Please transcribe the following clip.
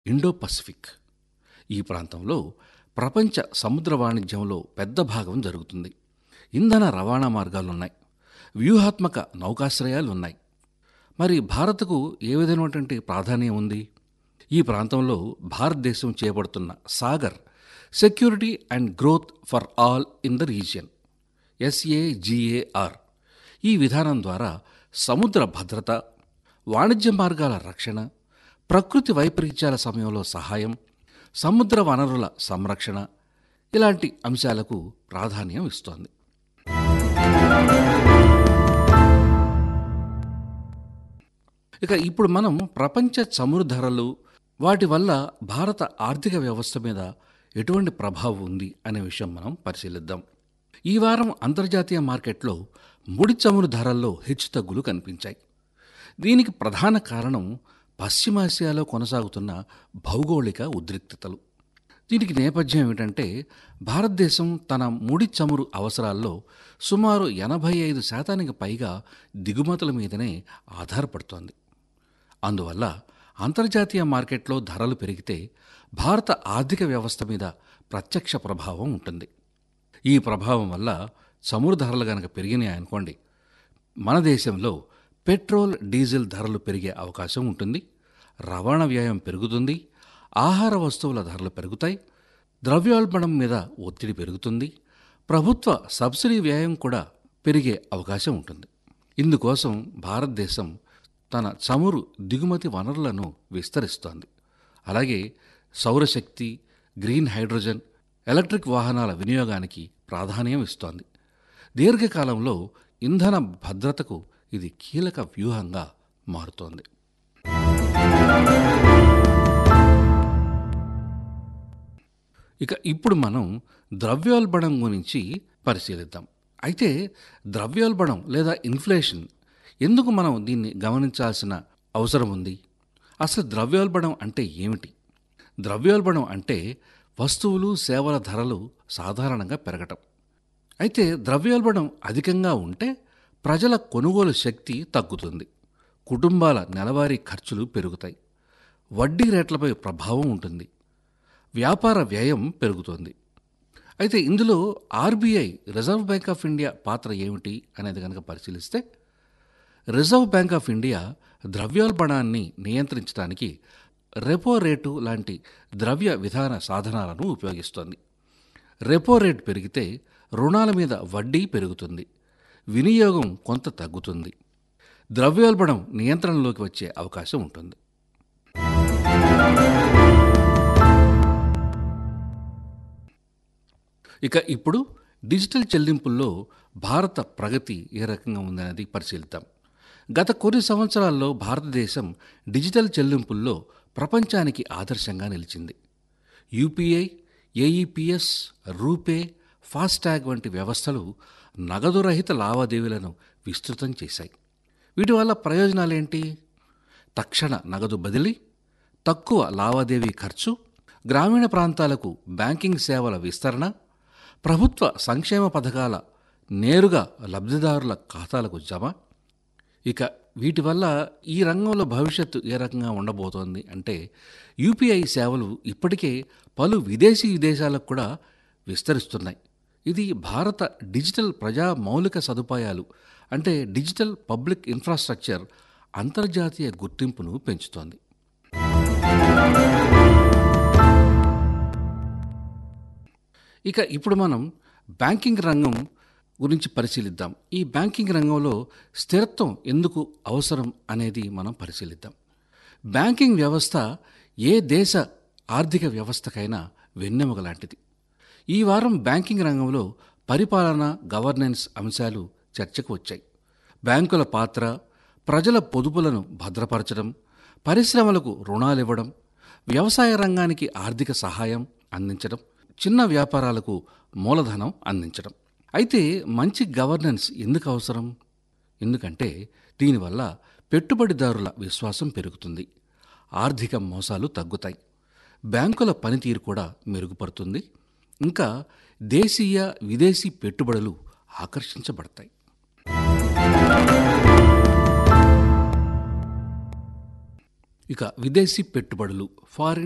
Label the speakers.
Speaker 1: Indo Pacific ఈ ప్రాంతంలో ప్రపంచ సముద్ర వాణిజ్యంలో పెద్ద భాగం జరుగుతుంది ఇంధన రవాణా మార్గాలున్నాయి వ్యూహాత్మక నౌకాశ్రయాలున్నాయి మరి భారత్కు ఏ విధమైనటువంటి ప్రాధాన్యం ఉంది ఈ ప్రాంతంలో భారతదేశం చేపడుతున్న Sagar security and growth for all in the region SAGAR ఈ విధానం ద్వారా సముద్ర భద్రత వాణిజ్య మార్గాల రక్షణ ప్రకృతి వైపరీత్యాల సమయంలో సహాయం సముద్ర వనరుల సంరక్షణ ఇలాంటి అంశాలకు ప్రాధాన్యం ఇస్తోంది ఇక ఇప్పుడు మనం ప్రపంచ చమురు ధరలు వాటి వల్ల భారత ఆర్థిక వ్యవస్థ మీద ఎటువంటి ప్రభావం ఉంది అనే విషయం మనం పరిశీలిద్దాం ఈ వారం అంతర్జాతీయ మార్కెట్లో ముడి చమురు ధరల్లో హెచ్చుతగ్గులు కనిపించాయి దీనికి ప్రధాన కారణం పశ్చిమాసియాలో కొనసాగుతున్న భౌగోళిక ఉద్రిక్తతలు దీనికి నేపథ్యం ఏమిటంటే భారతదేశం తన ముడి చమురు అవసరాల్లో సుమారు ఎనభై ఐదు శాతానికి పైగా దిగుమతుల మీదనే ఆధారపడుతోంది అందువల్ల అంతర్జాతీయ మార్కెట్లో ధరలు పెరిగితే భారత ఆర్థిక వ్యవస్థ మీద ప్రత్యక్ష ప్రభావం ఉంటుంది ఈ ప్రభావం వల్ల చమురు ధరలు గనక పెరిగినాయి అనుకోండి మన దేశంలో పెట్రోల్ డీజిల్ ధరలు పెరిగే అవకాశం ఉంటుంది రవాణా వ్యయం పెరుగుతుంది ఆహార వస్తువుల ధరలు పెరుగుతాయి ద్రవ్యోల్బణం మీద ఒత్తిడి పెరుగుతుంది ప్రభుత్వ సబ్సిడీ వ్యయం కూడా పెరిగే అవకాశం ఉంటుంది ఇందుకోసం భారతదేశం తన చమురు దిగుమతి వనరులను విస్తరిస్తోంది అలాగే సౌరశక్తి గ్రీన్ హైడ్రోజన్ ఎలక్ట్రిక్ వాహనాల వినియోగానికి ప్రాధాన్యం ఇస్తోంది దీర్ఘకాలంలో ఇంధన భద్రతకు ఇది కీలక వ్యూహంగా మారుతోంది ఇక ఇప్పుడు మనం ద్రవ్యోల్బణం గురించి పరిశీలిద్దాం అయితే ద్రవ్యోల్బణం లేదా ఇన్ఫ్లేషన్ ఎందుకు మనం దీన్ని గమనించాల్సిన అవసరం ఉంది అసలు ద్రవ్యోల్బణం అంటే ఏమిటి ద్రవ్యోల్బణం అంటే వస్తువులు సేవల ధరలు సాధారణంగా పెరగటం అయితే ద్రవ్యోల్బణం అధికంగా ఉంటే ప్రజల కొనుగోలు శక్తి తగ్గుతుంది కుటుంబాల నెలవారీ ఖర్చులు పెరుగుతాయి వడ్డీ రేట్లపై ప్రభావం ఉంటుంది వ్యాపార వ్యయం పెరుగుతోంది అయితే ఇందులో RBI reserve bank of India పాత్ర ఏమిటి అనేది కనుక పరిశీలిస్తే రిజర్వ్ బ్యాంక్ ఆఫ్ ఇండియా ద్రవ్యోల్బణాన్ని నియంత్రించడానికి రెపో రేటు లాంటి ద్రవ్య విధాన సాధనాలను ఉపయోగిస్తోంది రెపో రేట్ పెరిగితే రుణాల మీద వడ్డీ పెరుగుతుంది వినియోగం కొంత తగ్గుతుంది ద్రవ్యోల్బణం నియంత్రణలోకి వచ్చే అవకాశం ఉంటుంది ఇక ఇప్పుడు డిజిటల్ చెల్లింపుల్లో భారత ప్రగతి ఏ రకంగా ఉందనేది పరిశీలిద్దాం గత కొన్ని సంవత్సరాల్లో భారతదేశం డిజిటల్ చెల్లింపుల్లో ప్రపంచానికి ఆదర్శంగా నిలిచింది యూపీఐ ఏఈపిఎస్ రూపే ఫాస్టాగ్ వంటి వ్యవస్థలు నగదురహిత లావాదేవీలను విస్తృతం చేశాయి వీటి వల్ల ప్రయోజనాలేంటి తక్షణ నగదు బదిలీ తక్కువ లావాదేవీ ఖర్చు గ్రామీణ ప్రాంతాలకు బ్యాంకింగ్ సేవల విస్తరణ ప్రభుత్వ సంక్షేమ పథకాల నేరుగా లబ్ధిదారుల ఖాతాలకు జమ ఇక వీటి వల్ల ఈ రంగంలో భవిష్యత్తు ఏ రకంగా ఉండబోతోంది అంటే యూపీఐ సేవలు ఇప్పటికే పలు విదేశీ విదేశాలకు కూడా విస్తరిస్తున్నాయి ఇది భారత డిజిటల్ ప్రజా మౌలిక సదుపాయాలు అంటే డిజిటల్ పబ్లిక్ ఇన్ఫ్రాస్ట్రక్చర్ అంతర్జాతీయ గుర్తింపును పెంచుతోంది ఇక ఇప్పుడు మనం బ్యాంకింగ్ రంగం గురించి పరిశీలిద్దాం ఈ బ్యాంకింగ్ రంగంలో స్థిరత్వం ఎందుకు అవసరం అనేది మనం పరిశీలిద్దాం బ్యాంకింగ్ వ్యవస్థ ఏ దేశ ఆర్థిక వ్యవస్థకైనా వెన్నెముక లాంటిది ఈ వారం బ్యాంకింగ్ రంగంలో పరిపాలన గవర్నెన్స్ అంశాలు చర్చకు వచ్చాయి బ్యాంకుల పాత్ర ప్రజల పొదుపులను భద్రపరచడం పరిశ్రమలకు రుణాలివ్వడం వ్యవసాయ రంగానికి ఆర్థిక సహాయం అందించడం చిన్న వ్యాపారాలకు మూలధనం అందించడం అయితే మంచి గవర్నెన్స్ ఎందుకు అవసరం ఎందుకంటే దీనివల్ల పెట్టుబడిదారుల విశ్వాసం పెరుగుతుంది ఆర్థిక మోసాలు తగ్గుతాయి బ్యాంకుల పనితీరు కూడా మెరుగుపడుతుంది ఇంకా దేశీయ విదేశీ పెట్టుబడులు ఆకర్షించబడతాయి ఇక విదేశీ పెట్టుబడులు ఫారిన్